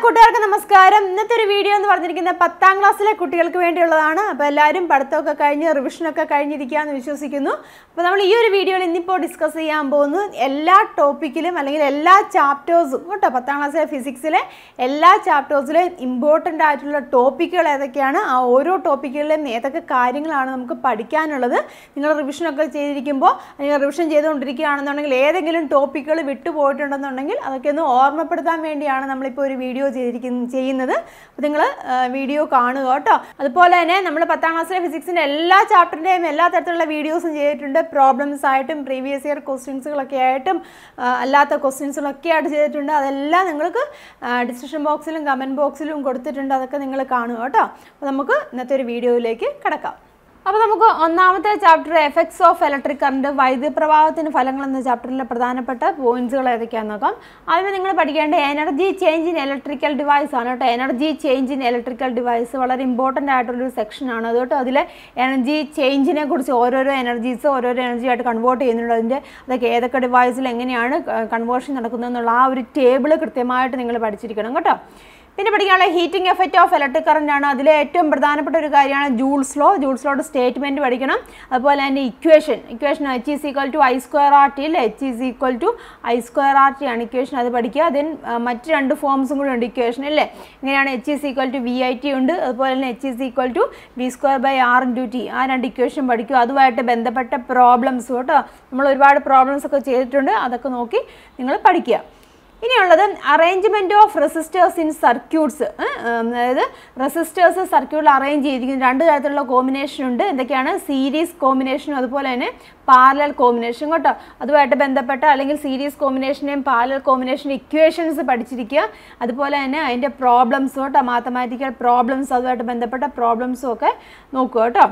കൂട്ടുകാർക്ക് നമസ്കാരം ഇന്നത്തെ ഒരു വീഡിയോ എന്ന് പറഞ്ഞിരിക്കുന്നത് പത്താം ക്ലാസ്സിലെ കുട്ടികൾക്ക് വേണ്ടിയുള്ളതാണ് അപ്പോൾ എല്ലാവരും പഠിത്തമൊക്കെ കഴിഞ്ഞ് റിവിഷനൊക്കെ കഴിഞ്ഞിരിക്കുകയെന്ന് വിശ്വസിക്കുന്നു അപ്പോൾ നമ്മൾ ഈ ഒരു വീഡിയോയിൽ ഇന്നിപ്പോൾ ഡിസ്കസ് ചെയ്യാൻ പോകുന്നത് എല്ലാ ടോപ്പിക്കിലും അല്ലെങ്കിൽ എല്ലാ ചാപ്റ്റേഴ്സും കേട്ടോ പത്താം ക്ലാസ്സിലെ ഫിസിക്സിലെ എല്ലാ ചാപ്റ്റേഴ്സിലും ഇമ്പോർട്ടൻ്റ് ആയിട്ടുള്ള ടോപ്പിക്കുകൾ ഏതൊക്കെയാണ് ആ ഓരോ ടോപ്പിക്കുകളിലും ഏതൊക്കെ കാര്യങ്ങളാണ് നമുക്ക് പഠിക്കാനുള്ളത് നിങ്ങൾ റിവിഷനൊക്കെ ചെയ്തിരിക്കുമ്പോൾ അല്ലെങ്കിൽ റിവിഷൻ ചെയ്തുകൊണ്ടിരിക്കുകയാണെന്നുണ്ടെങ്കിൽ ഏതെങ്കിലും ടോപ്പിക്കുകൾ വിട്ടുപോയിട്ടുണ്ടെന്നുണ്ടെങ്കിൽ അതൊക്കെ ഒന്ന് ഓർമ്മപ്പെടുത്താൻ വേണ്ടിയാണ് നമ്മളിപ്പോൾ ഒരു വീഡിയോ ചെയ്തിരിക്കുന്ന ചെയ്യുന്നത് അപ്പോൾ നിങ്ങൾ വീഡിയോ കാണുക കേട്ടോ അതുപോലെ തന്നെ നമ്മൾ പത്താം ക്ലാസ്സിലെ ഫിസിക്സിൻ്റെ എല്ലാ ചാപ്റ്ററിൻ്റെയും എല്ലാ തരത്തിലുള്ള വീഡിയോസും ചെയ്തിട്ടുണ്ട് പ്രോബ്ലംസ് ആയിട്ടും പ്രീവിയസ് ഇയർ ക്വസ്റ്റ്യൻസുകളൊക്കെ ആയിട്ടും ആ, അല്ലാത്ത ക്വസ്റ്റ്യൻസുകളൊക്കെ ആയിട്ട് ചെയ്തിട്ടുണ്ട് അതെല്ലാം നിങ്ങൾക്ക് ഡിസ്ക്രിപ്ഷൻ ബോക്സിലും കമൻറ്റ് ബോക്സിലും കൊടുത്തിട്ടുണ്ട് അതൊക്കെ നിങ്ങൾ കാണുക കേട്ടോ അപ്പോൾ നമുക്ക് ഇന്നത്തെ ഒരു വീഡിയോയിലേക്ക് കിടക്കാം അപ്പോൾ നമുക്ക് ഒന്നാമത്തെ chapter effects of electric current വൈദ്യുതി പ്രവാഹത്തിന് ഫലങ്ങൾ എന്ന ചാപ്റ്ററിലെ പ്രധാനപ്പെട്ട പോയിന്റ്സുകൾ ഏതൊക്കെയാണെന്ന് നോക്കാം ആദ്യമേ നിങ്ങൾ പഠിക്കേണ്ട energy change in electrical device ആണ് കേട്ടോ energy change in electrical device വളരെ ഇമ്പോർട്ടൻ്റ് ആയിട്ടുള്ളൊരു സെക്ഷനാണ് അത് കേട്ടോ അതിൽ എനർജി ചേഞ്ചിനെ കുറിച്ച് ഓരോരോ എനർജീസ് ഓരോരോ എനർജി ആയിട്ട് കൺവേർട്ട് ചെയ്യുന്നുണ്ട് അതിൻ്റെ അതൊക്കെ ഏതൊക്കെ ഡിവൈസിൽ എങ്ങനെയാണ് കൺവേർഷൻ നടക്കുന്നതെന്നുള്ള ആ ഒരു ടേബിൾ കൃത്യമായിട്ട് നിങ്ങൾ പഠിച്ചിരിക്കണം കേട്ടോ പിന്നെ പഠിക്കാനുള്ള heating effect of electric current ആണ് അതിലെ ഏറ്റവും പ്രധാനപ്പെട്ട ഒരു കാര്യമാണ് ജൂൾസ് ലോ ജൂൾസ് ലോയുടെ സ്റ്റേറ്റ്മെൻറ്റ് പഠിക്കണം അതുപോലെ തന്നെ equation equation H is equal to I square R T അല്ലേ H is equal to I square R T ആണ് ഇക്വേഷൻ അത് പഠിക്കുക ദെൻ മറ്റ് രണ്ട് ഫോംസും കൂടി ഉണ്ട് ഇക്വേഷൻ അല്ലേ ഇങ്ങനെയാണ് H is equal to V I T ഉണ്ട് അതുപോലെ തന്നെ H is equal to V square by R into T ആ രണ്ട് ഇക്വേഷൻ പഠിക്കുക അതുമായിട്ട് ബന്ധപ്പെട്ട പ്രോബ്ലംസ് കേട്ടോ നമ്മൾ ഒരുപാട് പ്രോബ്ലംസ് ഒക്കെ ചെയ്തിട്ടുണ്ട് അതൊക്കെ നോക്കി നിങ്ങൾ പഠിക്കുക ഇനിയുള്ളത് arrangement of resistors in circuits അതായത് റെസിസ്റ്റേഴ്സ് സർക്യൂട്ടിൽ അറേഞ്ച് ചെയ്തിരിക്കുന്ന രണ്ട് തരത്തിലുള്ള കോമ്പിനേഷൻ ഉണ്ട് എന്തൊക്കെയാണ് സീരീസ് കോമ്പിനേഷനും അതുപോലെ തന്നെ പാരലൽ കോമ്പിനേഷൻ കേട്ടോ അതുമായിട്ട് ബന്ധപ്പെട്ട അല്ലെങ്കിൽ സീരീസ് കോമ്പിനേഷനെയും പാരലൽ കോമ്പിനേഷൻ്റെ ഇക്വേഷൻസ് പഠിച്ചിരിക്കുക അതുപോലെ തന്നെ അതിൻ്റെ പ്രോബ്ലംസ് കേട്ടോ മാത്തമാറ്റിക്കൽ പ്രോബ്ലംസ് അതുമായിട്ട് ബന്ധപ്പെട്ട പ്രോബ്ലംസും ഒക്കെ നോക്കുക കേട്ടോ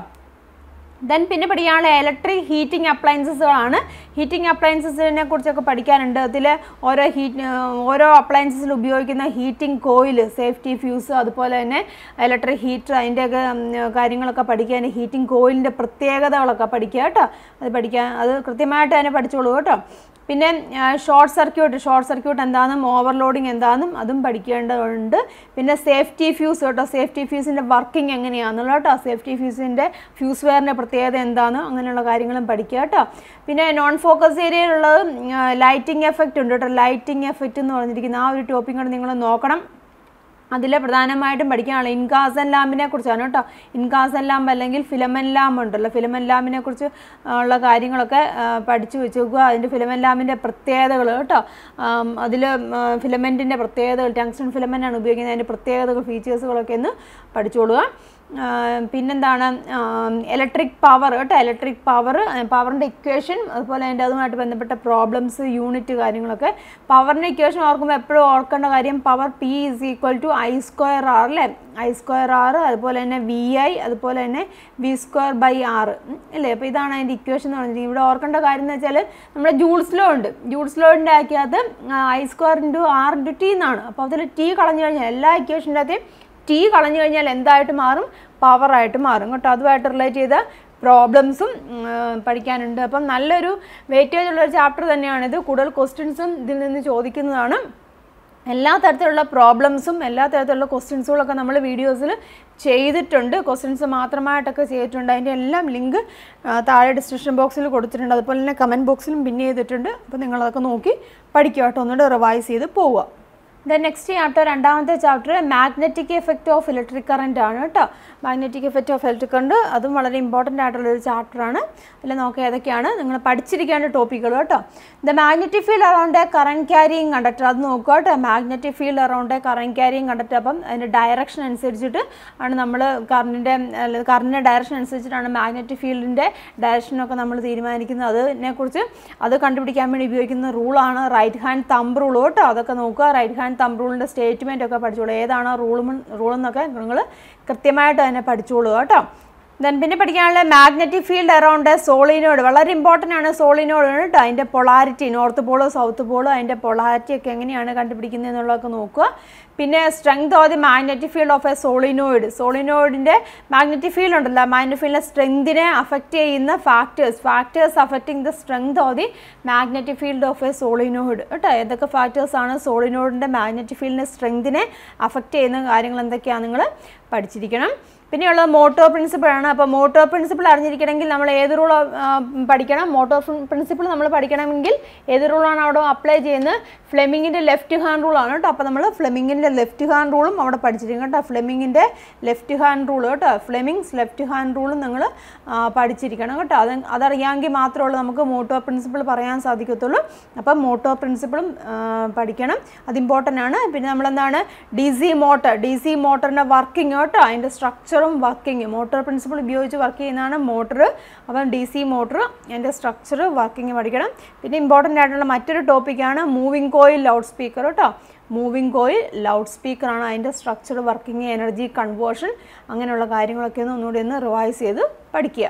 ദെൻ പിന്നെ പഠിക്കാനുള്ള ഇലക്ട്രിക് ഹീറ്റിംഗ് അപ്ലയൻസസുകളാണ് ഹീറ്റിംഗ് അപ്ലയൻസസിനെ കുറിച്ചൊക്കെ പഠിക്കാനുണ്ട് അതിൽ ഓരോ ഹീറ്റ് ഓരോ അപ്ലയൻസസിൽ ഉപയോഗിക്കുന്ന ഹീറ്റിംഗ് കോയിൽ സേഫ്റ്റി ഫ്യൂസ് അതുപോലെ തന്നെ ഇലക്ട്രിക് ഹീറ്റർ അതിൻ്റെയൊക്കെ ഉം, കാര്യങ്ങളൊക്കെ പഠിക്കാൻ ഹീറ്റിംഗ് കോയിലിൻ്റെ പ്രത്യേകതകളൊക്കെ പഠിക്കുക കേട്ടോ അത് പഠിക്കാൻ അത് കൃത്യമായിട്ട് തന്നെ പഠിച്ചോളൂ കേട്ടോ പിന്നെ ഷോർട്ട് സർക്യൂട്ട് ഷോർട്ട് സർക്യൂട്ട് എന്താണെന്നും ഓവർലോഡിങ് എന്താണെന്നും അതും പഠിക്കേണ്ടതുണ്ട് പിന്നെ സേഫ്റ്റി ഫ്യൂസ് കേട്ടോ സേഫ്റ്റി ഫ്യൂസിൻ്റെ വർക്കിംഗ് എങ്ങനെയാണെന്നുള്ള കേട്ടോ സേഫ്റ്റി ഫ്യൂസിൻ്റെ ഫ്യൂസ് വെയറിൻ്റെ പ്രത്യേകത എന്താണ് അങ്ങനെയുള്ള കാര്യങ്ങളും പഠിക്കുക കേട്ടോ പിന്നെ നോൺ ഫോക്കസ് ഏരിയയിലുള്ളത് ലൈറ്റിംഗ് എഫക്റ്റ് ഉണ്ട് കേട്ടോ ലൈറ്റിംഗ് എഫക്റ്റ് എന്ന് പറഞ്ഞിരിക്കുന്ന ആ ഒരു ടോപ്പിക് കൂടെ നിങ്ങൾ നോക്കണം അതിൽ പ്രധാനമായിട്ടും പഠിക്കാനുള്ള ഇൻകാസൻ ലാമ്പിനെ കുറിച്ചാണ് കേട്ടോ ഇൻകാസൻ ലാമ്പ് അല്ലെങ്കിൽ ഫിലമൻ ലാമ്പ് ഉണ്ടല്ലോ ഫിലമൻ ലാമ്പിനെ കുറിച്ച് ഉള്ള കാര്യങ്ങളൊക്കെ ആ, പഠിച്ചു വെച്ചേക്കുക അതിൻ്റെ ഫിലമൻ ലാമ്പിൻ്റെ പ്രത്യേകതകൾ കേട്ടോ അതിൽ ഫിലമെൻറ്റിൻ്റെ പ്രത്യേകതകൾ ടങ്സ്റ്റൺ ഫിലമെൻ്റ് ആണ് ഉപയോഗിക്കുന്നത് അതിൻ്റെ പ്രത്യേകതകൾ ഫീച്ചേഴ്സുകളൊക്കെ ഒന്ന് പഠിച്ചോളുക ആ, പിന്നെന്താണ് ഇലക്ട്രിക് പവർ കേട്ടോ ഇലക്ട്രിക് പവർ പവറിൻ്റെ ഇക്വേഷൻ അതുപോലെ അതിൻ്റെ അതുമായിട്ട് ബന്ധപ്പെട്ട പ്രോബ്ലംസ് യൂണിറ്റ് കാര്യങ്ങളൊക്കെ പവറിൻ്റെ ഇക്വേഷൻ ഓർക്കുമ്പോൾ എപ്പോഴും ഓർക്കേണ്ട കാര്യം power P is equal to I square R അല്ലേ ഐ സ്ക്വയർ ആർ അതുപോലെ തന്നെ വി ഐ അതുപോലെ തന്നെ വി സ്ക്വയർ ബൈ ആർ അല്ലേ അപ്പോൾ ഇതാണ് അതിൻ്റെ ഇക്വേഷൻ എന്ന് പറഞ്ഞിരിക്കുന്നത് ഇവിടെ ഓർക്കേണ്ട കാര്യം എന്ന് വെച്ചാൽ നമ്മുടെ ജൂൾസ് ലോ ഉണ്ട് ജൂൾസ് ലോൻ്റെ ആക്കിയത് I square into R into T എന്നാണ് അപ്പോൾ അതിൽ ടി കളഞ്ഞു കഴിഞ്ഞാൽ എല്ലാ ഇക്വേഷൻ്റെ അകത്തെയും ടി കളഞ്ഞു കഴിഞ്ഞാൽ എന്തായിട്ട് മാറും പവറായിട്ട് മാറും കേട്ടോ അതുമായിട്ട് റിലേറ്റ് ചെയ്ത പ്രോബ്ലംസും പഠിക്കാനുണ്ട് അപ്പം നല്ലൊരു വെയിറ്റേജ് ഉള്ള ഒരു ചാപ്റ്റർ തന്നെയാണിത് കൂടുതൽ ക്വസ്റ്റ്യൻസും ഇതിൽ നിന്ന് ചോദിക്കുന്നതാണ് എല്ലാ തരത്തിലുള്ള പ്രോബ്ലംസും എല്ലാ തരത്തിലുള്ള ക്വസ്റ്റ്യൻസുകളൊക്കെ നമ്മൾ വീഡിയോസിൽ ചെയ്തിട്ടുണ്ട് ക്വസ്റ്റ്യൻസ് മാത്രമായിട്ടൊക്കെ ചെയ്തിട്ടുണ്ട് അതിൻ്റെ എല്ലാം ലിങ്ക് താഴെ ഡിസ്ക്രിപ്ഷൻ ബോക്സിൽ കൊടുത്തിട്ടുണ്ട് അതുപോലെ തന്നെ കമൻറ്റ് ബോക്സിലും പിൻ ചെയ്തിട്ടുണ്ട് അപ്പോൾ നിങ്ങളതൊക്കെ നോക്കി പഠിക്കുക കേട്ടോ ഒന്നുകൂടെ റിവൈസ് ചെയ്ത് പോവുക ദെൻ നെക്സ്റ്റ് ചാപ്റ്റർ രണ്ടാമത്തെ chapter magnetic effect of electric current ആണ് കേട്ടോ magnetic effect of electric current അതും വളരെ ഇമ്പോർട്ടൻ്റ് ആയിട്ടുള്ളൊരു ചാപ്റ്ററാണ് അതിൽ നോക്കുക ഏതൊക്കെയാണ് നിങ്ങൾ പഠിച്ചിരിക്കേണ്ട ടോപ്പിക്കുകൾ കേട്ടോ the magnetic field around a current carrying conductor അത് നോക്കുക കേട്ടോ magnetic field around a current carrying conductor അപ്പം അതിൻ്റെ ഡയറക്ഷൻ അനുസരിച്ചിട്ട് ആണ് നമ്മൾ കറണ്ടിൻ്റെ കറണ്ടിൻ്റെ ഡയറക്ഷൻ അനുസരിച്ചിട്ടാണ് മാഗ്നറ്റിക് ഫീൽഡിൻ്റെ ഡയറക്ഷനൊക്കെ നമ്മൾ തീരുമാനിക്കുന്നത് അതിനെക്കുറിച്ച് അത് കണ്ടുപിടിക്കാൻ വേണ്ടി ഉപയോഗിക്കുന്ന റൂളാണ് റൈറ്റ് ഹാൻഡ് തമ്പ് റൂൾ കേട്ടോ അതൊക്കെ നോക്കുക റൈറ്റ് ഹാൻഡ് തമ്പ് റൂളിൻ്റെ സ്റ്റേറ്റ്മെൻ്റ് ഒക്കെ പഠിച്ചോളൂ ഏതാണ് റൂൾ റൂൾ എന്നൊക്കെ നിങ്ങൾ കൃത്യമായിട്ട് തന്നെ പഠിച്ചോളൂ കേട്ടോ ദെൻ പിന്നെ പഠിക്കാനുള്ള മാഗ്നറ്റിക് ഫീൽഡ് അറൗണ്ട് സോളിനോഡ് വളരെ ഇമ്പോർട്ടൻ്റ് ആണ് സോളിനോഡ് കേട്ടോ അതിൻ്റെ പൊളാരിറ്റി നോർത്ത് പോളോ സൗത്ത് പോളോ അതിൻ്റെ പൊളാരിറ്റി ഒക്കെ എങ്ങനെയാണ് കണ്ടുപിടിക്കുന്നത് എന്നുള്ളതൊക്കെ നോക്കുക പിന്നെ strength of the magnetic field of a solenoid സോളിനോയിഡിൻ്റെ മാഗ്നറ്റിക് ഫീൽഡ് ഉണ്ടല്ലോ മാഗ്നറ്റിക് ഫീൽഡിൻ്റെ സ്ട്രെങ്തിനെ അഫക്റ്റ് ചെയ്യുന്ന factors factors affecting the strength of the magnetic field of a solenoid കേട്ടോ ഏതൊക്കെ ഫാക്ടേഴ്സാണ് സോളിനോയിഡിൻ്റെ മാഗ്നറ്റിക് ഫീൽഡിൻ്റെ സ്ട്രെങ്തിനെ അഫക്റ്റ് ചെയ്യുന്ന കാര്യങ്ങൾ എന്തൊക്കെയാണ് നിങ്ങൾ പഠിച്ചിരിക്കണം പിന്നെയുള്ളത് മോട്ടോ പ്രിൻസിപ്പിൾ ആണ് അപ്പോൾ മോട്ടോ പ്രിൻസിപ്പിൾ അറിഞ്ഞിരിക്കണമെങ്കിൽ നമ്മൾ ഏത് റൂൾ പഠിക്കണം മോട്ടോ പ്രിൻസിപ്പിൾ നമ്മൾ പഠിക്കണമെങ്കിൽ ഏത് റൂളാണ് അവിടെ അപ്ലൈ ചെയ്യുന്നത് ഫ്ലെമിങ്ങിൻ്റെ ലെഫ്റ്റ് ഹാൻഡ് റൂളാണ് കേട്ടോ അപ്പോൾ നമ്മൾ ഫ്ലെമിങ്ങിൻ്റെ ലെഫ്റ്റ് ഹാൻഡ് റൂളും അവിടെ പഠിച്ചിരിക്കും കേട്ടോ ഫ്ലെമിങ്ങിൻ്റെ ലെഫ്റ്റ് ഹാൻഡ് റൂൾ കേട്ടോ ഫ്ലെമിങ്സ് ലെഫ്റ്റ് ഹാൻഡ് റൂളും നിങ്ങൾ പഠിച്ചിരിക്കണം കേട്ടോ അത് അതറിയാമെങ്കിൽ മാത്രമേ ഉള്ളൂ നമുക്ക് മോട്ടോ പ്രിൻസിപ്പിൾ പറയാൻ സാധിക്കത്തുള്ളൂ അപ്പം മോട്ടോ പ്രിൻസിപ്പിളും പഠിക്കണം അത് ഇമ്പോർട്ടൻ്റ് ആണ് പിന്നെ നമ്മളെന്താണ് D C motor D C മോട്ടറിൻ്റെ വർക്കിംഗ് കേട്ടോ അതിൻ്റെ സ്ട്രക്ചറും വർക്കിംഗ് മോട്ടോർ പ്രിൻസിപ്പിൾ ഉപയോഗിച്ച് വർക്ക് ചെയ്യുന്നതാണ് മോട്ടർ അപ്പം ഡി സി മോട്ടർ അതിൻ്റെ സ്ട്രക്ചർ വർക്കിംഗ് പഠിക്കണം പിന്നെ ഇമ്പോർട്ടൻ്റ് ആയിട്ടുള്ള മറ്റൊരു ടോപ്പിക്കാണ് മൂവിങ് കോയിൽ ലൗഡ് സ്പീക്കർ കേട്ടോ മൂവിങ് കോയിൽ ലൗഡ് സ്പീക്കറാണ് അതിൻ്റെ സ്ട്രക്ചർ വർക്കിംഗ് എനർജി കൺവേർഷൻ അങ്ങനെയുള്ള കാര്യങ്ങളൊക്കെ ഒന്ന് ഒന്നുകൂടി ഒന്ന് റിവൈസ് ചെയ്ത് പഠിക്കുക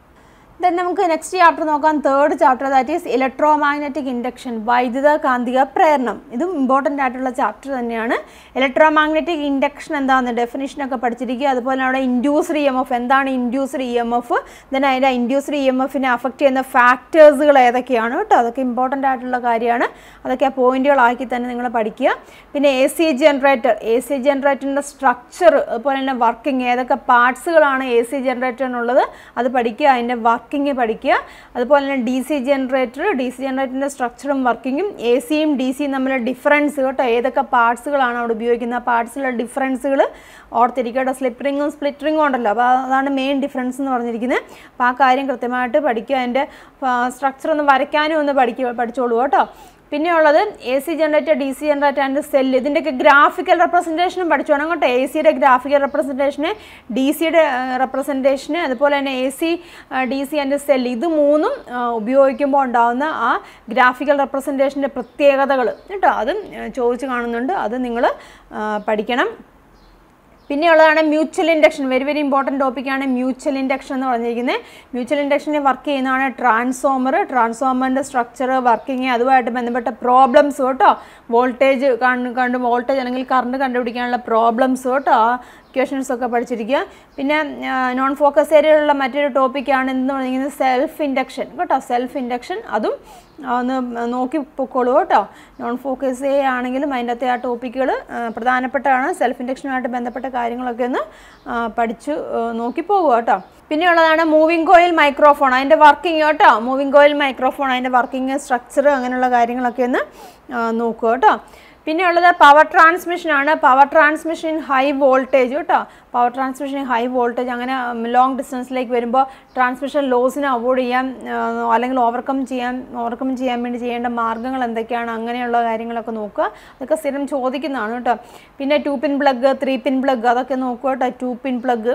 ദെൻ നമുക്ക് നെക്സ്റ്റ് ചാപ്റ്റർ നോക്കാം third chapter that is electromagnetic induction വൈദ്യുത കാന്തിക പ്രേരണം ഇതും ഇമ്പോർട്ടൻ്റ് ആയിട്ടുള്ള ചാപ്റ്റർ തന്നെയാണ് ഇലക്ട്രോ മാഗ്നറ്റിക് ഇൻഡക്ഷൻ എന്താണെന്ന് ഡെഫിനിഷനൊക്കെ പഠിച്ചിരിക്കുക അതുപോലെ അവിടെ ഇൻഡ്യൂസറി എം എഫ് എന്താണ് ഇൻഡ്യൂസറി എം എഫ് ദെൻ അതിൻ്റെ ഇൻഡ്യൂസറി എം എഫിനെ അഫക്റ്റ് ചെയ്യുന്ന ഫാക്ടേഴ്സുകൾ ഏതൊക്കെയാണ് കേട്ടോ അതൊക്കെ ഇമ്പോർട്ടൻ്റ് ആയിട്ടുള്ള കാര്യമാണ് അതൊക്കെ ആ പോയിന്റുകളാക്കി തന്നെ നിങ്ങൾ പഠിക്കുക പിന്നെ A C generator A C ജനറേറ്ററിൻ്റെ സ്ട്രക്ചർ അതുപോലെ തന്നെ വർക്കിംഗ് ഏതൊക്കെ പാർട്സുകളാണ് എ സി ജനറേറ്ററിനുള്ളത് അത് പഠിക്കുക അതിൻ്റെ വർക്ക് വർക്കിംഗ് പഠിക്കുക അതുപോലെ തന്നെ D C generator D C ജനറേറ്ററിൻ്റെ സ്ട്രക്ചറും വർക്കിങ്ങും എ സിയും ഡി സിയും തമ്മിലുള്ള ഡിഫറൻസ് കേട്ടോ ഏതൊക്കെ പാർട്സുകളാണ് അവിടെ ഉപയോഗിക്കുന്ന ആ പാർട്സിലുള്ള ഡിഫറൻസുകൾ ഓർത്തിരിക്കുക കേട്ടോ സ്ലിപ്പ് റിങ്ങും സ്പ്ലിറ്റ് റിങ്ങും ഉണ്ടല്ലോ അപ്പോൾ അതാണ് മെയിൻ ഡിഫറൻസ് എന്ന് പറഞ്ഞിരിക്കുന്നത് അപ്പോൾ ആ കാര്യം കൃത്യമായിട്ട് പഠിക്കുക അതിൻ്റെ സ്ട്രക്ചർ ഒന്ന് വരയ്ക്കാനും ഒന്ന് പഠിക്കുക പഠിച്ചോളൂ കേട്ടോ പിന്നെ ഉള്ളത് A C generator D C generator and cell ഇതിൻ്റെയൊക്കെ ഗ്രാഫിക്കൽ റെപ്രസെൻറ്റേഷനും പഠിച്ചു വേണം കേട്ടോ എ സിയുടെ ഗ്രാഫിക്കൽ റെപ്രസെൻറ്റേഷന് ഡി സിയുടെ റെപ്രസെൻറ്റേഷന് അതുപോലെ തന്നെ A C D C and cell ഇത് മൂന്നും ഉപയോഗിക്കുമ്പോൾ ഉണ്ടാകുന്ന ആ ഗ്രാഫിക്കൽ റെപ്രസെൻറ്റേഷൻ്റെ പ്രത്യേകതകൾ കേട്ടോ അതും ചോദിച്ച് കാണുന്നുണ്ട് അത് നിങ്ങൾ പഠിക്കണം പിന്നെയുള്ളതാണ് mutual induction very very important ടോപ്പിക്കാണ് മ്യൂച്വൽ ഇൻഡക്ഷൻ എന്ന് പറഞ്ഞിരിക്കുന്നത് മ്യൂച്വൽ ഇൻഡക്ഷനിൽ വർക്ക് ചെയ്യുന്നതാണ് ട്രാൻസ്ഫോമർ ട്രാൻസ്ഫോമറിൻ്റെ സ്ട്രക്ചർ വർക്കിംഗ് അതുമായിട്ട് ബന്ധപ്പെട്ട പ്രോബ്ലംസ് കേട്ടോ വോൾട്ടേജ് കണ്ട് കണ്ട് വോൾട്ടേജ് അല്ലെങ്കിൽ കറണ്ട് കണ്ടുപിടിക്കാനുള്ള പ്രോബ്ലംസ് കേട്ടോ ആ ഇക്വേഷൻസ് ഒക്കെ പഠിച്ചിരിക്കുക പിന്നെ നോൺ ഫോക്കസ് ഏരിയയിലുള്ള മറ്റൊരു ടോപ്പിക്കാണ് എന്ന് പറഞ്ഞിരിക്കുന്നത് സെൽഫ് ഇൻഡക്ഷൻ കേട്ടോ സെൽഫ് ഇൻഡക്ഷൻ അതും ഒന്ന് നോക്കി പൊക്കോളൂ കേട്ടോ നോൺ ഫോക്കസ് ഏരിയ ആണെങ്കിലും അതിൻ്റെ അകത്തെ ആ ടോപ്പിക്കുകൾ പ്രധാനപ്പെട്ടതാണ് സെൽഫ് ഇൻഡക്ഷനുമായിട്ട് ബന്ധപ്പെട്ട കാര്യങ്ങളൊക്കെ ഒന്ന് പഠിച്ചു നോക്കി പോകുക കേട്ടോ പിന്നെയുള്ളതാണ് മൂവിങ് കോയിൽ മൈക്രോഫോൺ അതിൻ്റെ വർക്കിംഗ് കേട്ടോ മൂവിങ് കോയിൽ മൈക്രോഫോൺ അതിൻ്റെ വർക്കിംഗ് സ്ട്രക്ചർ അങ്ങനെയുള്ള കാര്യങ്ങളൊക്കെ ഒന്ന് നോക്കുക കേട്ടോ പിന്നെ ഉള്ളത് പവർ ട്രാൻസ്മിഷൻ ആണ് പവർ ട്രാൻസ്മിഷൻ ഹൈ വോൾട്ടേജ് കേട്ടോ പവർ ട്രാൻസ്മിഷൻ ഹൈ വോൾട്ടേജ് അങ്ങനെ ലോങ് ഡിസ്റ്റൻസിലേക്ക് വരുമ്പോൾ ട്രാൻസ്മിഷൻ ലോസിനെ അവോയ്ഡ് ചെയ്യാൻ അല്ലെങ്കിൽ ഓവർകം ചെയ്യാൻ ഓവർകം ചെയ്യാൻ വേണ്ടി ചെയ്യേണ്ട മാർഗ്ഗങ്ങൾ എന്തൊക്കെയാണ് അങ്ങനെയുള്ള കാര്യങ്ങളൊക്കെ നോക്കുക അതൊക്കെ സ്ഥിരം ചോദിക്കുന്നതാണ് കേട്ടോ പിന്നെ two pin plug three pin plug അതൊക്കെ നോക്കുക കേട്ടോ two pin plug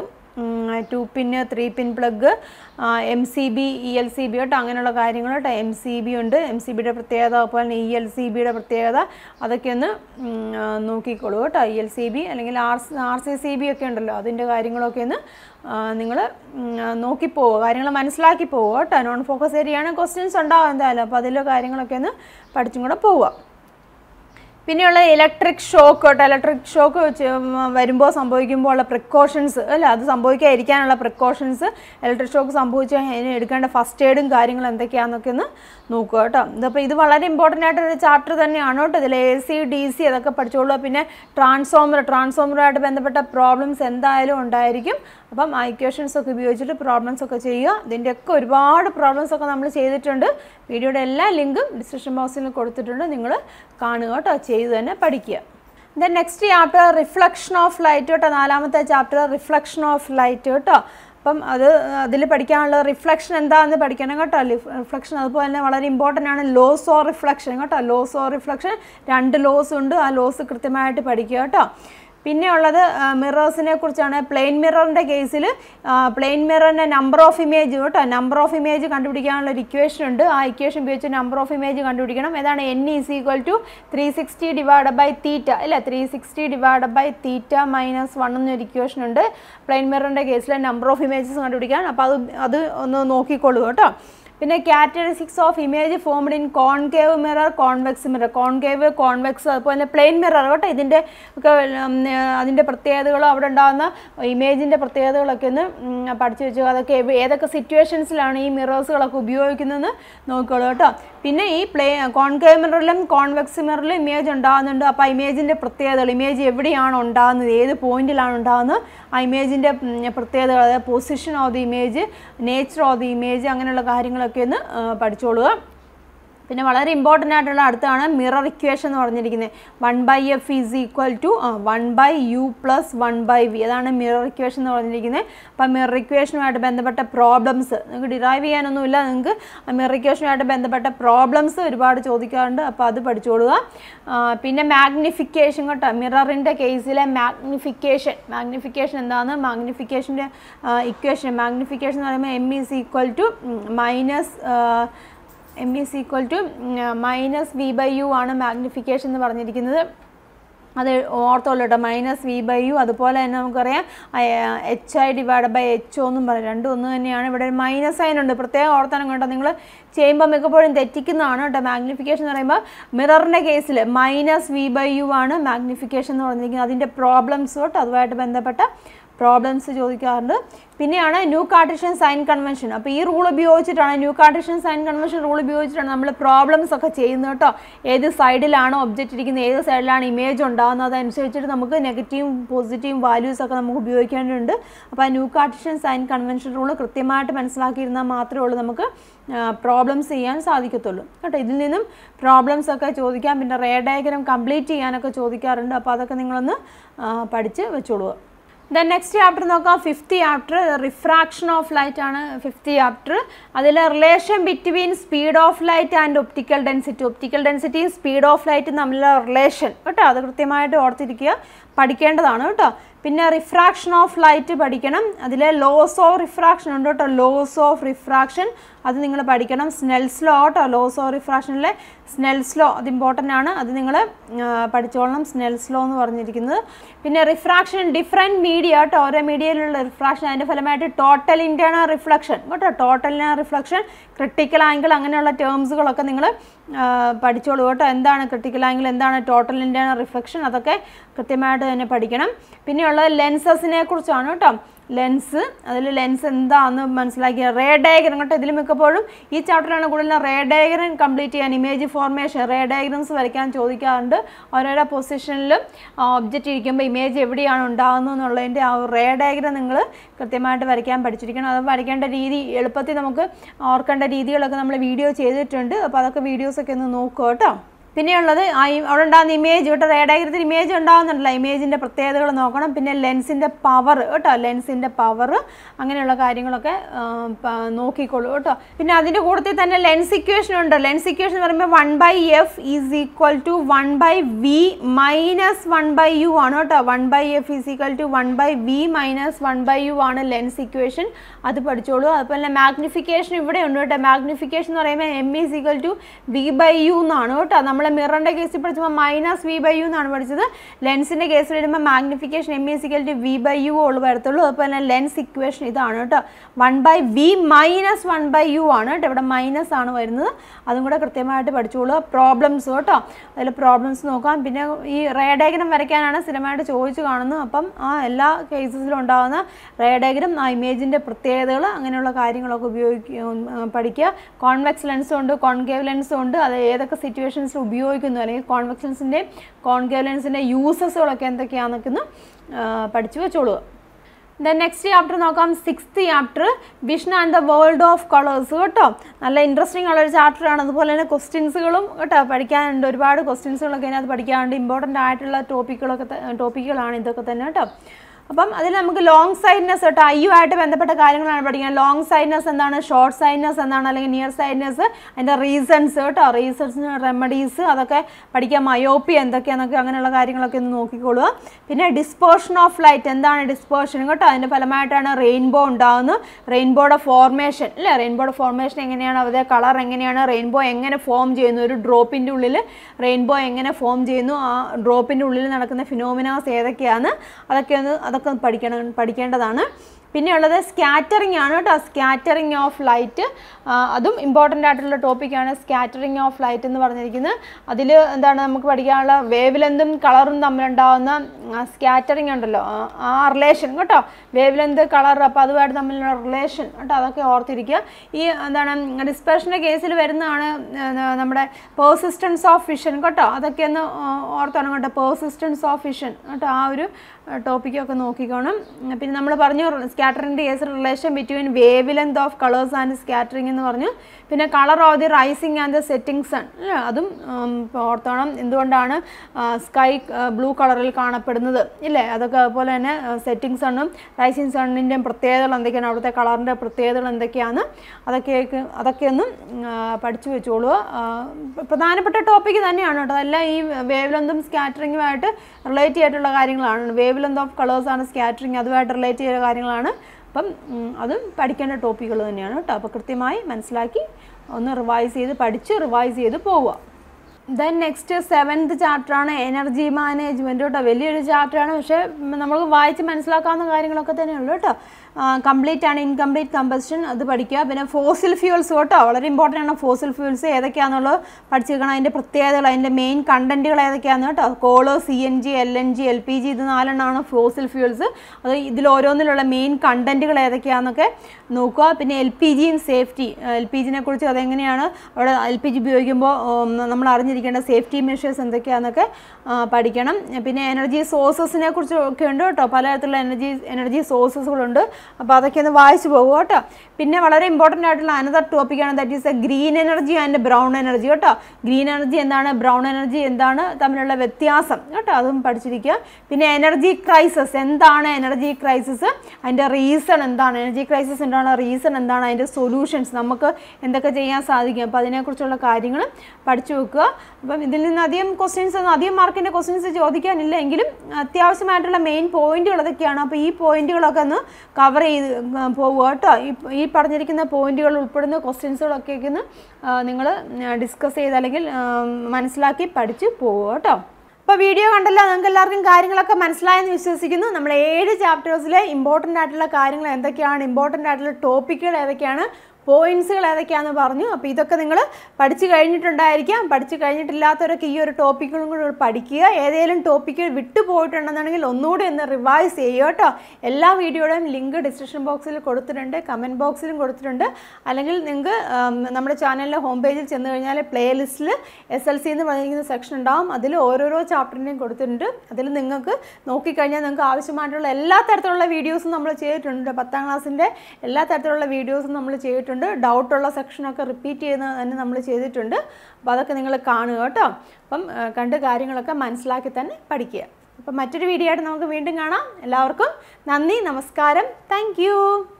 two pin three pin plug M C B E L C B കേട്ടോ അങ്ങനെയുള്ള കാര്യങ്ങൾ കേട്ടോ എം സി ബി ഉണ്ട് എം സി ബിയുടെ പ്രത്യേകത അതുപോലെ തന്നെ ഇ എൽ സി ബിയുടെ പ്രത്യേകത അതൊക്കെ ഒന്ന് നോക്കിക്കോളൂ കേട്ടോ ഇ എൽ സി ബി അല്ലെങ്കിൽ R R C C B ഒക്കെ ഉണ്ടല്ലോ അതിൻ്റെ കാര്യങ്ങളൊക്കെ ഒന്ന് നിങ്ങൾ നോക്കിപ്പോവുക കാര്യങ്ങൾ മനസ്സിലാക്കി പോവുക കേട്ടോ നോൺ ഫോക്കസ് ഏരിയയാണ് ക്വസ്റ്റ്യൻസ് ഉണ്ടാവും എന്തായാലും അപ്പോൾ അതിലെ കാര്യങ്ങളൊക്കെ ഒന്ന് പഠിച്ചും കൂടെ പോവുക പിന്നെയുള്ള ഇലക്ട്രിക് ഷോക്ക് കേട്ടോ ഇലക്ട്രിക് ഷോക്ക് വരുമ്പോൾ സംഭവിക്കുമ്പോൾ ഉള്ള പ്രിക്കോഷൻസ് അല്ല അത് സംഭവിക്കാതിരിക്കാനുള്ള പ്രിക്കോഷൻസ് ഇലക്ട്രിക് ഷോക്ക് സംഭവിച്ചാൽ അതിന് എടുക്കേണ്ട ഫസ്റ്റ് എയ്ഡും കാര്യങ്ങളും എന്തൊക്കെയാണെന്നൊക്കെ ഒന്ന് നോക്കുക കേട്ടോ ഇതപ്പോൾ ഇത് വളരെ ഇമ്പോർട്ടൻ്റ് ആയിട്ടൊരു ചാപ്റ്റർ തന്നെയാണ് കേട്ടോ ഇതിൽ എ സി ഡി സി അതൊക്കെ പഠിച്ചോളൂ പിന്നെ ട്രാൻസ്ഫോമർ ട്രാൻസ്ഫോമറുമായിട്ട് ബന്ധപ്പെട്ട പ്രോബ്ലംസ് എന്തായാലും ഉണ്ടായിരിക്കും അപ്പം ആ ഇക്വേഷൻസ് ഒക്കെ ഉപയോഗിച്ചിട്ട് പ്രോബ്ലംസ് ഒക്കെ ചെയ്യുക ഇതിൻ്റെയൊക്കെ ഒരുപാട് പ്രോബ്ലംസ് ഒക്കെ നമ്മൾ ചെയ്തിട്ടുണ്ട് വീഡിയോയുടെ എല്ലാ ലിങ്കും ഡിസ്ക്രിപ്ഷൻ ബോക്സിൽ കൊടുത്തിട്ടുണ്ട് നിങ്ങൾ കാണുക കേട്ടോ ചെയ്ത് തന്നെ പഠിക്കുക then next chapter reflection of light കേട്ടോ നാലാമത്തെ ചാപ്റ്റർ റിഫ്ലക്ഷൻ ഓഫ് ലൈറ്റ് കേട്ടോ അപ്പം അത് അതിൽ പഠിക്കാനുള്ള റിഫ്ലക്ഷൻ എന്താണെന്ന് പഠിക്കണം കേട്ടോ റിഫ്ലക്ഷൻ അതുപോലെ തന്നെ വളരെ ഇമ്പോർട്ടൻ്റ് ആണ് ലോസ് ഓർ റിഫ്ലക്ഷൻ കേട്ടോ ലോസ് ഓർ റിഫ്ലക്ഷൻ രണ്ട് ലോസ് ഉണ്ട് ആ ലോസ് കൃത്യമായിട്ട് പഠിക്കുക കേട്ടോ പിന്നെ ഉള്ളത് മിറേഴ്സിനെ കുറിച്ചാണ് പ്ലെയിൻ മിററിൻ്റെ കേസിൽ പ്ലെയിൻ മിററിൻ്റെ നമ്പർ ഓഫ് ഇമേജ് കേട്ടോ നമ്പർ ഓഫ് ഇമേജ് കണ്ടുപിടിക്കാനുള്ള ഒരു ഇക്വേഷൻ ഉണ്ട് ആ ഇക്വേഷൻ ഉപയോഗിച്ച് നമ്പർ ഓഫ് ഇമേജ് കണ്ടുപിടിക്കണം ഏതാണ് N is equal to three sixty divide by theta അല്ലേ three sixty divide by theta minus one എന്നൊരു ഇക്വേഷൻ ഉണ്ട് പ്ലെയിൻ മിററിൻ്റെ കേസിൽ നമ്പർ ഓഫ് ഇമേജസ് കണ്ടുപിടിക്കാൻ അപ്പോൾ അത് അത് ഒന്ന് നോക്കിക്കൊള്ളൂ കേട്ടോ പിന്നെ characteristics of image formed in concave mirror convex mirror concave convex അതുപോലെ പ്ലെയിൻ മിറർ കേട്ടോ ഇതിൻ്റെ ഒക്കെ ഉം, അതിൻ്റെ പ്രത്യേകതകളും അവിടെ ഉണ്ടാകുന്ന ഇമേജിൻ്റെ പ്രത്യേകതകളൊക്കെ ഒന്ന് ഉം, പഠിച്ചു വെച്ചു അതൊക്കെ എവ- ഏതൊക്കെ സിറ്റുവേഷൻസിലാണ് ഈ മിറേഴ്സുകളൊക്കെ ഉപയോഗിക്കുന്നതെന്ന് നോക്കിക്കോളൂ കേട്ടോ പിന്നെ ഈ പ്ലേ കോൺകേവ് മിററിലും കോൺവെക്സ് മിററിലും ഇമേജ് ഉണ്ടാകുന്നുണ്ട് അപ്പോൾ ആ ഇമേജിൻ്റെ പ്രത്യേകതകൾ ഇമേജ് എവിടെയാണ് ഉണ്ടാകുന്നത് ഏത് പോയിന്റിലാണ് ഉണ്ടാകുന്നത് ആ ഇമേജിൻ്റെ പ്രത്യേകതകൾ അതായത് position of the image nature of the image അങ്ങനെയുള്ള കാര്യങ്ങളൊക്കെ ഒന്ന് ആ, പഠിച്ചോളുക പിന്നെ വളരെ ഇമ്പോർട്ടൻ്റ് ആയിട്ടുള്ള അടുത്താണ് മിറർ ഇക്വേഷൻ എന്ന് പറഞ്ഞിരിക്കുന്നത് one by F is equal to one by U plus one by V അതാണ് മിറർ ഇക്വേഷൻ എന്ന് പറഞ്ഞിരിക്കുന്നത് അപ്പം മിറർ ഇക്വേഷനുമായിട്ട് ബന്ധപ്പെട്ട പ്രോബ്ലംസ് നിങ്ങൾക്ക് ഡിറൈവ് ചെയ്യാനൊന്നുമില്ല നിങ്ങൾക്ക് മിറർ ഇക്വേഷനുമായിട്ട് ബന്ധപ്പെട്ട പ്രോബ്ലംസ് ഒരുപാട് ചോദിക്കാറുണ്ട് അപ്പോൾ അത് പഠിച്ചോളുക ആ, പിന്നെ മാഗ്നിഫിക്കേഷൻ കേട്ടോ മിററിൻ്റെ കേസിലെ മാഗ്നിഫിക്കേഷൻ മാഗ്നിഫിക്കേഷൻ എന്താണ് മാഗ്നിഫിക്കേഷൻ്റെ ഇക്വേഷൻ മാഗ്നിഫിക്കേഷൻ എന്ന് പറയുമ്പോൾ M is equal to minus M is equal to minus V by U ആണ് മാഗ്നിഫിക്കേഷൻ എന്ന് പറഞ്ഞിരിക്കുന്നത് അത് ഓർത്തോളൂ കേട്ടോ മൈനസ് വി ബൈ യു അതുപോലെ തന്നെ നമുക്കറിയാം H I divide by H ഒന്നും പറയും രണ്ടും ഒന്ന് തന്നെയാണ് ഇവിടെ ഒരു മൈനസ് സൈൻ ഉണ്ട് പ്രത്യേകം ഓർത്തണം കേട്ടോ നിങ്ങൾ ചെയ്യുമ്പോൾ മിക്കപ്പോഴും തെറ്റിക്കുന്നതാണ് കേട്ടോ മാഗ്നിഫിക്കേഷൻ എന്ന് പറയുമ്പോൾ മിററിൻ്റെ കേസിൽ മൈനസ് വി ബൈ യു ആണ് മാഗ്നിഫിക്കേഷൻ എന്ന് പറഞ്ഞിരിക്കുന്നത് അതിൻ്റെ പ്രോബ്ലംസ് കേട്ടോ അതുമായിട്ട് ബന്ധപ്പെട്ട പ്രോബ്ലംസ് ചോദിക്കാറുണ്ട് പിന്നെയാണ് ന്യൂ കാർട്ടീഷ്യൻ സൈൻ കൺവെൻഷൻ അപ്പോൾ ഈ റൂൾ ഉപയോഗിച്ചിട്ടാണ് new Cartesian sign convention rule ഉപയോഗിച്ചിട്ടാണ് നമ്മൾ പ്രോബ്ലംസ് ഒക്കെ ചെയ്യുന്നത് കേട്ടോ ഏത് സൈഡിലാണോ ഒബ്ജക്റ്റ് ഇരിക്കുന്നത് ഏത് സൈഡിലാണ് ഇമേജ് ഉണ്ടാകുന്നത് അതനുസരിച്ചിട്ട് നമുക്ക് നെഗറ്റീവും പോസിറ്റീവും വാല്യൂസ് ഒക്കെ നമുക്ക് ഉപയോഗിക്കേണ്ടതുണ്ട് അപ്പോൾ ആ new Cartesian sign convention rule കൃത്യമായിട്ട് മനസ്സിലാക്കിയിരുന്നാൽ മാത്രമേ ഉള്ളൂ നമുക്ക് പ്രോബ്ലംസ് ചെയ്യാൻ സാധിക്കത്തുള്ളൂ കേട്ടോ ഇതിൽ നിന്നും പ്രോബ്ലംസ് ഒക്കെ ചോദിക്കാം പിന്നെ റേ ഡയഗ്രാം കംപ്ലീറ്റ് ചെയ്യാനൊക്കെ ചോദിക്കാറുണ്ട് അപ്പോൾ അതൊക്കെ നിങ്ങളൊന്ന് ആ, പഠിച്ച് വെച്ചോളുക ദെൻ നെക്സ്റ്റ് ചാപ്റ്റർ നോക്കാം fifth chapter refraction of light ആണ് ഫിഫ്ത്ത് ചാപ്റ്റർ അതിൽ relation between speed of light and optical density optical density speed of light തമ്മിലുള്ള റിലേഷൻ കേട്ടോ അത് കൃത്യമായിട്ട് ഓർത്തിരിക്കുക പഠിക്കേണ്ടതാണ് കേട്ടോ പിന്നെ റിഫ്രാക്ഷൻ ഓഫ് ലൈറ്റ് പഠിക്കണം അതിൽ ലോസ് ഓഫ് റിഫ്രാക്ഷൻ ഉണ്ട് കേട്ടോ ലോസ് ഓഫ് റിഫ്രാക്ഷൻ അത് നിങ്ങൾ പഠിക്കണം സ്നെൽസ് ലോ കേട്ടോ ലോസ് ഓഫ് റിഫ്രാക്ഷനിലെ സ്നെൽസ് ലോ അത് ഇമ്പോർട്ടൻ്റ് ആണ് അത് നിങ്ങൾ പഠിച്ചോളണം സ്നെൽസ് ലോ എന്ന് പറഞ്ഞിരിക്കുന്നത് പിന്നെ റിഫ്രാക്ഷൻ ഡിഫറെൻറ്റ് മീഡിയ കേട്ടോ ഓരോ മീഡിയയിലുള്ള റിഫ്രാക്ഷൻ അതിൻ്റെ ഫലമായിട്ട് ടോട്ടൽ ഇൻറ്റേണൽ റിഫ്ലക്ഷൻ കേട്ടോ total internal reflection critical angle അങ്ങനെയുള്ള ടേംസുകളൊക്കെ നിങ്ങൾ പഠിച്ചോളൂ കേട്ടോ എന്താണ് ക്രിട്ടിക്കൽ ആംഗിൾ എന്താണ് ടോട്ടൽ ഇൻറ്റേണൽ റിഫ്ലക്ഷൻ അതൊക്കെ കൃത്യമായിട്ട് തന്നെ പഠിക്കണം പിന്നെയുള്ളത് ലെൻസസിനെ കുറിച്ചാണ് കേട്ടോ ലെൻസ് അതിൽ ലെൻസ് എന്താണെന്ന് മനസ്സിലാക്കിയ റേ ഡയഗ്രം കേട്ടോ ഇതിൽ മിക്കപ്പോഴും ഈ ചാപ്റ്ററിലാണ് കൂടുതലും റേ ഡയഗ്രം കംപ്ലീറ്റ് ചെയ്യാൻ ഇമേജ് ഫോർമേഷൻ റേ ഡയഗ്രംസ് വരയ്ക്കാൻ ചോദിക്കാറുണ്ട് ഓരോരോ പൊസിഷനിലും ഒബ്ജക്റ്റ് ഇരിക്കുമ്പോൾ ഇമേജ് എവിടെയാണ് ഉണ്ടാകുന്നത് എന്നുള്ളതിൻ്റെ ആ റേ ഡയഗ്രം നിങ്ങൾ കൃത്യമായിട്ട് വരയ്ക്കാൻ പഠിച്ചിരിക്കണം അത് വരയ്ക്കേണ്ട രീതി എളുപ്പത്തിൽ നമുക്ക് ഓർക്കേണ്ട രീതികളൊക്കെ നമ്മൾ വീഡിയോ ചെയ്തിട്ടുണ്ട് അപ്പോൾ അതൊക്കെ വീഡിയോസൊക്കെ ഒന്ന് നോക്കുക കേട്ടോ പിന്നെയുള്ളത് ആ ഇ- അവിടെ ഉണ്ടാകുന്ന ഇമേജ് കേട്ടോ റേഡാഗ്രത്തിൽ ഇമേജ് ഉണ്ടാകുന്നുണ്ടല്ലോ ഇമേജിൻ്റെ പ്രത്യേകതകൾ നോക്കണം പിന്നെ ലെൻസിൻ്റെ പവർ കേട്ടോ ലെൻസിൻ്റെ പവർ അങ്ങനെയുള്ള കാര്യങ്ങളൊക്കെ ആ, പ- നോക്കിക്കോളൂ കേട്ടോ പിന്നെ അതിൻ്റെ കൂട്ടത്തിൽ തന്നെ ലെൻസ് ഇക്വേഷൻ ഉണ്ട് ലെൻസ് ഇക്വേഷൻ എന്ന് പറയുമ്പോൾ one by F is equal to one by V minus one by U ആണ് കേട്ടോ one by F is equal to one by V minus one by U ആണ് ലെൻസ് ഇക്വേഷൻ അത് പഠിച്ചോളൂ അതുപോലെ magnification ഇവിടെ ഉണ്ട് കേട്ടോ മാഗ്നിഫിക്കേഷൻ എന്ന് പറയുമ്പോൾ M is equal to V by U എന്നാണ് കേട്ടോ നമ്മൾ മിററിൻ്റെ കേസിൽ പഠിച്ചപ്പോൾ മൈനസ് വി ബൈ യു എന്നാണ് പഠിച്ചത് ലെൻസിൻ്റെ കേസിൽ വരുമ്പോൾ magnification M is equal to V by U ഉള്ളു വരത്തുള്ളൂ അതുപോലെ തന്നെ ലെൻസ് ഇക്വേഷൻ ഇതാണ് കേട്ടോ one by V minus one by U ആണ് കേട്ടോ ഇവിടെ മൈനസ് ആണ് വരുന്നത് അതും കൂടെ കൃത്യമായിട്ട് പഠിച്ചോളൂ പ്രോബ്ലംസ് കേട്ടോ അതിൽ പ്രോബ്ലംസ് നോക്കാം പിന്നെ ഈ റേ ഡയഗ്രം വരയ്ക്കാനാണ് സ്ഥിരമായിട്ട് ചോദിച്ചു കാണുന്നത് അപ്പം ആ എല്ലാ കേസസിലും ഉണ്ടാകുന്ന റേ ഡയഗ്രം ആ ഇമേജിൻ്റെ പ്രത്യേകതകൾ അങ്ങനെയുള്ള കാര്യങ്ങളൊക്കെ ഉപയോഗിക്കുക ഉം, ആ, പഠിക്കുക കോൺവെക്സ് ലെൻസും ഉണ്ട് കോൺകേവ് ലെൻസും ഉണ്ട് അത് ഏതൊക്കെ സിറ്റുവേഷൻസിൽ ഉപയോഗിക്കുന്നു അല്ലെങ്കിൽ കോൺവെക്സ് ലെൻസിൻ്റെയും കോൺകേവ് ലെൻസിൻ്റെ യൂസസുകളൊക്കെ എന്തൊക്കെയാണെന്നൊക്കെ ഒന്ന് ആ, പഠിച്ചു വെച്ചോളുക ദെൻ നെക്സ്റ്റ് ചാപ്റ്റർ നോക്കാം sixth chapter vision and the world of colours കേട്ടോ നല്ല ഇൻട്രസ്റ്റിംഗ് ഉള്ള ഒരു ചാപ്റ്ററാണ് അതുപോലെ തന്നെ ക്വസ്റ്റ്യൻസുകളും കേട്ടോ പഠിക്കാനുണ്ട് ഒരുപാട് ക്വസ്റ്റ്യൻസുകളൊക്കെ അതിനകത്ത് പഠിക്കാനുണ്ട് ഇമ്പോർട്ടൻ്റ് ആയിട്ടുള്ള ടോപ്പിക്കുകളൊക്കെ ടോപ്പിക്കുകളാണ് ഇതൊക്കെ തന്നെ കേട്ടോ അപ്പം അതിൽ നമുക്ക് ലോങ് സൈഡ്നെസ് കേട്ടോ ഐയുമായിട്ട് ബന്ധപ്പെട്ട കാര്യങ്ങളാണ് പഠിക്കുന്നത് ലോങ് സൈഡ്നെസ് എന്താണ് ഷോർട്ട് സൈഡ്നെസ് എന്താണ് അല്ലെങ്കിൽ നിയർ സൈഡ്നെസ് അതിൻ്റെ റീസൺസ് കേട്ടോ റീസൺസ് റെമഡീസ് അതൊക്കെ പഠിക്കാം മയോപ്പി എന്തൊക്കെയാണെന്നൊക്കെ അങ്ങനെയുള്ള കാര്യങ്ങളൊക്കെ ഒന്ന് നോക്കിക്കോളുക പിന്നെ ഡിസ്പോർഷൻ ഓഫ് ലൈറ്റ് എന്താണ് ഡിസ്പോർഷൻ കേട്ടോ അതിൻ്റെ ഫലമായിട്ടാണ് റെയിൻബോ ഉണ്ടാകുന്നത് റെയിൻബോയുടെ ഫോർമേഷൻ അല്ലേ റെയിൻബോയുടെ ഫോർമേഷൻ എങ്ങനെയാണ് അവരുടെ കളർ എങ്ങനെയാണ് റെയിൻബോ എങ്ങനെ ഫോം ചെയ്യുന്നു ഒരു ഡ്രോപ്പിൻ്റെ ഉള്ളിൽ റെയിൻബോ എങ്ങനെ ഫോം ചെയ്യുന്നു ആ ഡ്രോപ്പിൻ്റെ ഉള്ളിൽ നടക്കുന്ന ഫിനോമിനാസ് ഏതൊക്കെയാണ് അതൊക്കെ ഒന്ന് അതൊക്കെ ഒന്ന് പഠിക്കണം പഠിക്കേണ്ടതാണ് പിന്നെ ഉള്ളത് സ്കാറ്ററിംഗ് ആണ് കേട്ടോ സ്കാറ്ററിംഗ് ഓഫ് ലൈറ്റ് അതും ഇമ്പോർട്ടൻ്റ് ആയിട്ടുള്ള ടോപ്പിക്കാണ് സ്കാറ്ററിംഗ് ഓഫ് ലൈറ്റ് എന്ന് പറഞ്ഞിരിക്കുന്നത് അതിൽ എന്താണ് നമുക്ക് പഠിക്കാനുള്ള വേവ് ലെന്തും കളറും തമ്മിലുണ്ടാകുന്ന സ്കാറ്ററിംഗ് ഉണ്ടല്ലോ ആ- ആ റിലേഷൻ കേട്ടോ വേവ് ലെന്ത് കളർ അപ്പോൾ അതുമായിട്ട് തമ്മിലുള്ള റിലേഷൻ കേട്ടോ അതൊക്കെ ഓർത്തിരിക്കുക ഈ എന്താണ് ഡിസ്പെർഷൻ്റെ കേസിൽ വരുന്നതാണ് ആ, നമ്മുടെ പേഴ്സിസ്റ്റൻസ് ഓഫ് വിഷൻ കേട്ടോ അതൊക്കെ ഒന്ന് ഓർത്താണ് കേട്ടോ പേഴ്സിസ്റ്റൻസ് ഓഫ് വിഷൻ കേട്ടോ ആ ഒരു ടോപ്പിക്കൊക്കെ നോക്കിക്കോണം പിന്നെ നമ്മൾ പറഞ്ഞു സ്കാറ്ററിൻ്റെ case relation between wavelength of colours and scattering എന്ന് പറഞ്ഞു പിന്നെ colour of the rising and the setting sun അതും ഉം, ഓർത്തോണം എന്തുകൊണ്ടാണ് സ്കൈ ബ്ലൂ കളറിൽ കാണപ്പെടുന്നത് ഇല്ലേ അതൊക്കെ അതുപോലെ തന്നെ സെറ്റിംഗ് സണ്ണും റൈസിങ് സണ്ണിൻ്റെയും പ്രത്യേകതകൾ എന്തൊക്കെയാണ് അവിടുത്തെ കളറിൻ്റെ പ്രത്യേകതകൾ എന്തൊക്കെയാണ് അതൊക്കെ അതൊക്കെ ഒന്ന് പഠിച്ചു വെച്ചോളൂ ആ, പ്രധാനപ്പെട്ട ടോപ്പിക്ക് തന്നെയാണ് കേട്ടോ അതെല്ലാം ഈ വേവ് ലെന്തും സ്കാറ്ററിങ്ങുമായിട്ട് റിലേറ്റ് ചെയ്തിട്ടുള്ള കാര്യങ്ങളാണ് വേവ് ലെന്ത് ഓഫ് കളേഴ്സ് ആണ് സ്കാറ്ററിങ് അതുമായിട്ട് റിലേറ്റ് ചെയ്ത കാര്യങ്ങളാണ് അപ്പം ഉം, അതും പഠിക്കേണ്ട ടോപ്പിക്കുകൾ തന്നെയാണ് കേട്ടോ അപ്പോൾ കൃത്യമായി മനസ്സിലാക്കി ഒന്ന് റിവൈസ് ചെയ്ത് പഠിച്ച് റിവൈസ് ചെയ്ത് പോവുക ദെൻ നെക്സ്റ്റ് സെവൻത് ചാപ്റ്ററാണ് എനർജി മാനേജ്മെൻറ്റ് കേട്ടോ വലിയൊരു ചാപ്റ്ററാണ് പക്ഷേ നമ്മൾ വായിച്ച് മനസ്സിലാക്കാവുന്ന കാര്യങ്ങളൊക്കെ തന്നെയുള്ളൂ കേട്ടോ കംപ്ലീറ്റ് ആണ് ഇൻകംപ്ലീറ്റ് കമ്പസ്റ്റൻ അത് പഠിക്കുക പിന്നെ ഫോസിൽ ഫ്യൂൾസ് കേട്ടോ വളരെ ഇമ്പോർട്ടൻ്റ് ആണ് ഫോസിൽ ഫ്യൂൾസ് ഏതൊക്കെയാണെന്നുള്ളത് പഠിച്ചേക്കണം അതിൻ്റെ പ്രത്യേകതകൾ അതിൻ്റെ മെയിൻ കണ്ടൻറ്റുകൾ ഏതൊക്കെയാണെന്ന് കേട്ടോ coal C N G L N G L P G ഇത് നാലെണ്ണമാണ് ഫോസിൽ ഫ്യൂൾസ് അത് ഇതിൽ ഓരോന്നിലുള്ള മെയിൻ കണ്ടൻറ്റുകൾ ഏതൊക്കെയാണെന്നൊക്കെ നോക്കുക പിന്നെ എൽ പി ജിയും സേഫ്റ്റി എൽ പി ജിനെ കുറിച്ച് അതെങ്ങനെയാണ് അവിടെ എൽ പി ജി ഉപയോഗിക്കുമ്പോൾ ഉം, നമ്മൾ അറിഞ്ഞിരിക്കേണ്ട സേഫ്റ്റി മെഷേഴ്സ് എന്തൊക്കെയാണെന്നൊക്കെ ആ, പഠിക്കണം പിന്നെ എനർജി സോഴ്സസിനെ കുറിച്ച് ഒക്കെ ഉണ്ട് കേട്ടോ പലതരത്തിലുള്ള എനർജി എനർജി സോഴ്സസുകളുണ്ട് അപ്പോൾ അതൊക്കെ ഒന്ന് വായിച്ചു പോകും കേട്ടോ പിന്നെ വളരെ ഇമ്പോർട്ടൻ്റ് ആയിട്ടുള്ള അനദർ ടോപ്പിക്കാണ് that is a green energy and brown energy കേട്ടോ ഗ്രീൻ എനർജി എന്താണ് ബ്രൗൺ എനർജി എന്താണ് തമ്മിലുള്ള വ്യത്യാസം കേട്ടോ അതും പഠിച്ചിരിക്കുക പിന്നെ എനർജി ക്രൈസിസ് എന്താണ് എനർജി ക്രൈസിസ് അതിൻ്റെ റീസൺ എന്താണ് എനർജി ക്രൈസിസ് എന്താണ് റീസൺ എന്താണ് അതിൻ്റെ സൊല്യൂഷൻസ് നമുക്ക് എന്തൊക്കെ ചെയ്യാൻ സാധിക്കും അപ്പോൾ അതിനെക്കുറിച്ചുള്ള കാര്യങ്ങൾ പഠിച്ചു വെക്കുക അപ്പം ഇതിൽ നിന്ന് അധികം ക്വസ്റ്റ്യൻസ് ഒന്നും അധികം മാർക്കിൻ്റെ ക്വസ്റ്റ്യൻസ് ചോദിക്കാനില്ല എങ്കിലും അത്യാവശ്യമായിട്ടുള്ള മെയിൻ പോയിന്റുകൾ അതൊക്കെയാണ് അപ്പോൾ ഈ പോയിന്റുകളൊക്കെ ഒന്ന് കവർ ചെയ്ത് പോവുക കേട്ടോ ഈ ഈ പറഞ്ഞിരിക്കുന്ന പോയിന്റുകൾ ഉൾപ്പെടുന്ന ക്വസ്റ്റ്യൻസുകളൊക്കെ ഒന്ന് നിങ്ങൾ ഡിസ്കസ് ചെയ്ത് അല്ലെങ്കിൽ ആ, മനസ്സിലാക്കി പഠിച്ച് പോവുക കേട്ടോ അപ്പോൾ വീഡിയോ കണ്ടല്ലോ നിങ്ങൾക്ക് എല്ലാവർക്കും കാര്യങ്ങളൊക്കെ മനസ്സിലായെന്ന് വിശ്വസിക്കുന്നു നമ്മൾ ഏഴ് ചാപ്റ്റേഴ്സിലെ ഇമ്പോർട്ടൻ്റ് ആയിട്ടുള്ള കാര്യങ്ങൾ എന്തൊക്കെയാണ് ഇമ്പോർട്ടൻ്റ് ആയിട്ടുള്ള ടോപ്പിക്കുകൾ ഏതൊക്കെയാണ് പോയിന്റ്സുകൾ ഏതൊക്കെയാണെന്ന് പറഞ്ഞു അപ്പോൾ ഇതൊക്കെ നിങ്ങൾ പഠിച്ചു കഴിഞ്ഞിട്ടുണ്ടായിരിക്കാം പഠിച്ചു കഴിഞ്ഞിട്ടില്ലാത്തവരൊക്കെ ഈ ഒരു ടോപ്പിക്കുകളും കൂടെ പഠിക്കുക ഏതെങ്കിലും ടോപ്പിക്കുകൾ വിട്ടുപോയിട്ടുണ്ടെന്നുണ്ടെങ്കിൽ ഒന്നുകൂടി ഒന്ന് റിവൈസ് ചെയ്യുക കേട്ടോ എല്ലാ വീഡിയോയുടെയും ലിങ്ക് ഡിസ്ക്രിപ്ഷൻ ബോക്സിൽ കൊടുത്തിട്ടുണ്ട് കമൻറ്റ് ബോക്സിലും കൊടുത്തിട്ടുണ്ട് അല്ലെങ്കിൽ നിങ്ങൾക്ക് നമ്മുടെ ചാനലിലെ ഹോം പേജിൽ ചെന്ന് കഴിഞ്ഞാൽ പ്ലേ ലിസ്റ്റിൽ എസ് എൽ സി എന്ന് പറഞ്ഞിരിക്കുന്ന സെക്ഷൻ ഉണ്ടാവും അതിൽ ഓരോരോ ചാപ്റ്ററിൻ്റെയും കൊടുത്തിട്ടുണ്ട് അതിൽ നിങ്ങൾക്ക് നോക്കിക്കഴിഞ്ഞാൽ നിങ്ങൾക്ക് ആവശ്യമായിട്ടുള്ള എല്ലാ തരത്തിലുള്ള വീഡിയോസും നമ്മൾ ചെയ്തിട്ടുണ്ട് പത്താം ക്ലാസ്സിൻ്റെ എല്ലാ തരത്തിലുള്ള വീഡിയോസും നമ്മൾ ചെയ്തിട്ടുണ്ട് ഡൗട്ടുള്ള സെക്ഷനൊക്കെ റിപ്പീറ്റ് ചെയ്യുന്നത് തന്നെ നമ്മൾ ചെയ്തിട്ടുണ്ട് അപ്പോൾ അതൊക്കെ നിങ്ങൾ കാണുക കേട്ടോ അപ്പം ആ, കണ്ട് കാര്യങ്ങളൊക്കെ മനസ്സിലാക്കി തന്നെ പഠിക്കുക അപ്പം മറ്റൊരു വീഡിയോ ആയിട്ട് നമുക്ക് വീണ്ടും കാണാം എല്ലാവർക്കും നന്ദി നമസ്കാരം താങ്ക്